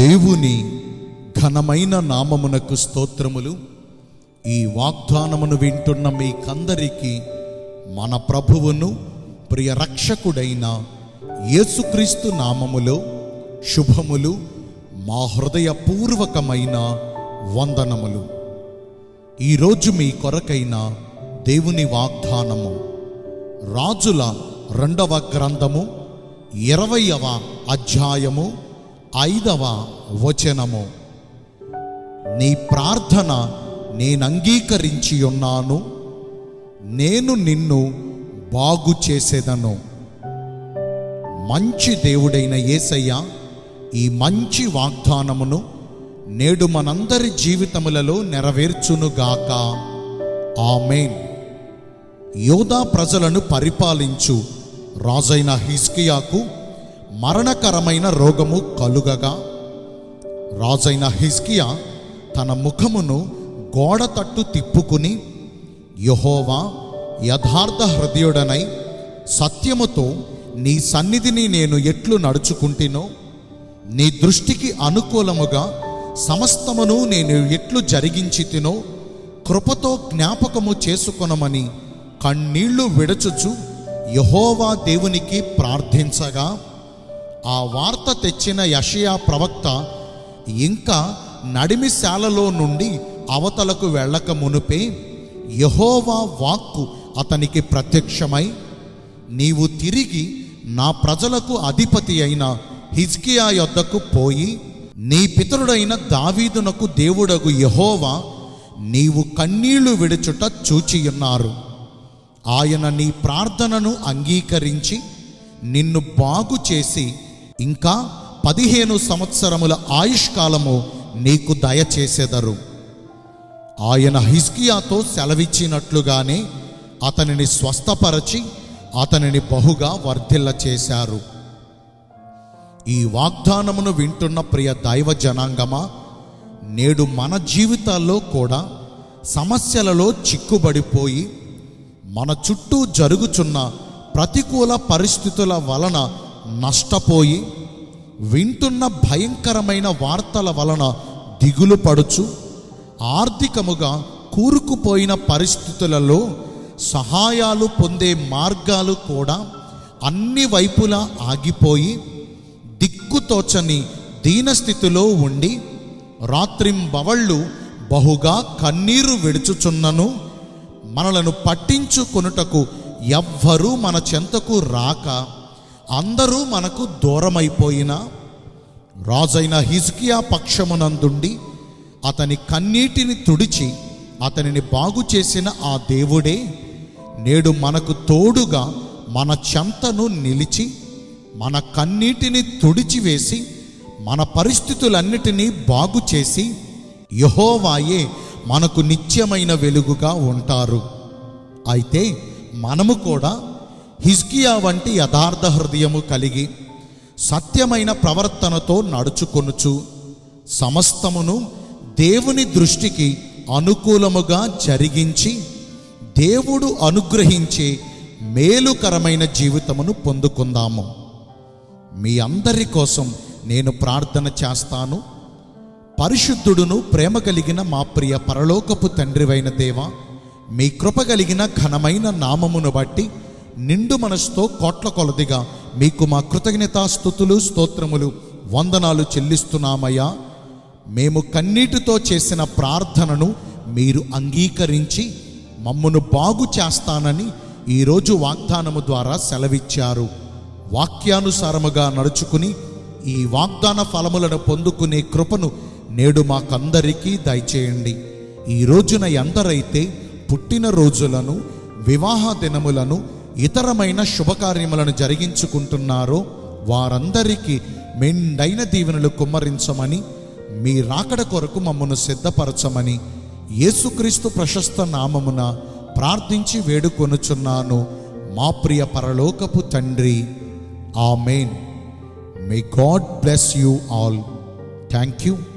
దేవుని ఘనమైన నామమునకు స్తోత్రములు ఈ వాగ్దానమును వింటున్న మీకందరికీ మన ప్రభువును ప్రియ రక్షకుడైన యేసుక్రీస్తు నామములో శుభములు మా హృదయపూర్వకమైన వందనములు ఈరోజు మీ కొరకైన దేవుని వాగ్దానము రాజుల రెండవ గ్రంథము ఇరవయవ అధ్యాయము ఐదవ వచనము నీ ప్రార్థన నేను అంగీకరించి ఉన్నాను నేను నిన్ను బాగు చేసేదను మంచి దేవుడైన యేసయ్య ఈ మంచి వాగ్దానమును నేడు మనందరి జీవితములలో నెరవేర్చునుగాక ఆమెన్ యోధా ప్రజలను పరిపాలించు రాజైన హిస్కియాకు మరణకరమైన రోగము కలుగగా రాజైన హిస్కియా తన ముఖమును గోడ తట్టు తిప్పుకుని యహోవా యథార్థ హృదయుడనై సత్యముతో నీ సన్నిధిని నేను ఎట్లు నడుచుకుంటినో నీ దృష్టికి అనుకూలముగా సమస్తమును నేను ఎట్లు జరిగించి తినో కృపతో జ్ఞాపకము చేసుకొనమని కన్నీళ్లు విడచుచు యహోవా దేవునికి ప్రార్థించగా ఆ వార్త తెచ్చిన యషయా ప్రవక్త ఇంకా నడిమిశాలలో నుండి అవతలకు వెళ్ళక మునుపే యహోవా వాక్కు అతనికి ప్రత్యక్షమై నీవు తిరిగి నా ప్రజలకు అధిపతి అయిన హిజ్కియా యొద్దకు పోయి నీ పితరుడైన దావీదునకు దేవుడగు యహోవా నీవు కన్నీళ్లు విడుచుట చూచియున్నారు ఆయన నీ ప్రార్థనను అంగీకరించి నిన్ను బాగు చేసి ఇంకా పదిహేను సంవత్సరముల ఆయుష్కాలము నీకు దయచేసెదరు ఆయన హిజ్కియాతో సెలవిచ్చినట్లుగానే అతనిని స్వస్థపరచి అతనిని బహుగా వర్ధిల్ల చేశారు ఈ వాగ్దానమును వింటున్న ప్రియ దైవ జనాంగమా నేడు మన జీవితాల్లో కూడా సమస్యలలో చిక్కుబడిపోయి మన చుట్టూ జరుగుచున్న ప్రతికూల పరిస్థితుల వలన నష్టపోయి వింటున్న భయంకరమైన వార్తల వలన దిగులు పడుచు ఆర్థికముగా కూరుకుపోయిన పరిస్థితులలో సహాయాలు పొందే మార్గాలు కూడా అన్ని వైపులా ఆగిపోయి దిక్కుతోచని దీనస్థితిలో ఉండి రాత్రింబవళ్ళు బహుగా కన్నీరు విడుచుచున్నను మనలను పట్టించుకొనుటకు ఎవ్వరూ మన చెంతకు రాక అందరూ మనకు దూరమైపోయినా రాజైన హిజ్కియా పక్షమునందుండి అతని కన్నీటిని తుడిచి అతనిని బాగు చేసిన ఆ దేవుడే నేడు మనకు తోడుగా మన చెంతను నిలిచి మన కన్నీటిని తుడిచివేసి మన పరిస్థితులన్నిటినీ బాగు చేసి యహోవాయే మనకు నిత్యమైన వెలుగుగా ఉంటారు అయితే మనము కూడా హిజ్కియా వంటి యథార్థ హృదయము కలిగి సత్యమైన ప్రవర్తనతో నడుచుకొనుచు సమస్తమును దేవుని దృష్టికి అనుకూలముగా జరిగించి దేవుడు అనుగ్రహించే మేలుకరమైన జీవితమును పొందుకుందాము మీ అందరి కోసం నేను ప్రార్థన చేస్తాను పరిశుద్ధుడును ప్రేమ కలిగిన మా ప్రియ పరలోకపు తండ్రివైన దేవ మీ కృప కలిగిన ఘనమైన నామమును బట్టి నిండు మనసుతో కోట్ల కొలదిగా మీకు మా కృతజ్ఞతాస్థుతులు స్తోత్రములు వందనాలు చెల్లిస్తున్నామయ్యా మేము కన్నీటితో చేసిన ప్రార్థనను మీరు అంగీకరించి మమ్మను బాగు చేస్తానని ఈరోజు వాగ్దానము ద్వారా సెలవిచ్చారు వాక్యానుసారముగా నడుచుకుని ఈ వాగ్దాన ఫలములను పొందుకునే కృపను నేడు మాకందరికీ దయచేయండి ఈ రోజున ఎందరైతే పుట్టిన రోజులను వివాహ దినములను ఇతరమైన శుభకార్యములను జరిగించుకుంటున్నారో వారందరికీ మెండైన దీవెనలు కుమ్మరించమని మీ రాకడ కొరకు మమ్మను సిద్ధపరచమని యేసుక్రీస్తు ప్రశస్త నామమున ప్రార్థించి వేడుకొనుచున్నాను మా ప్రియ పరలోకపు తండ్రి amen may God bless you all thank you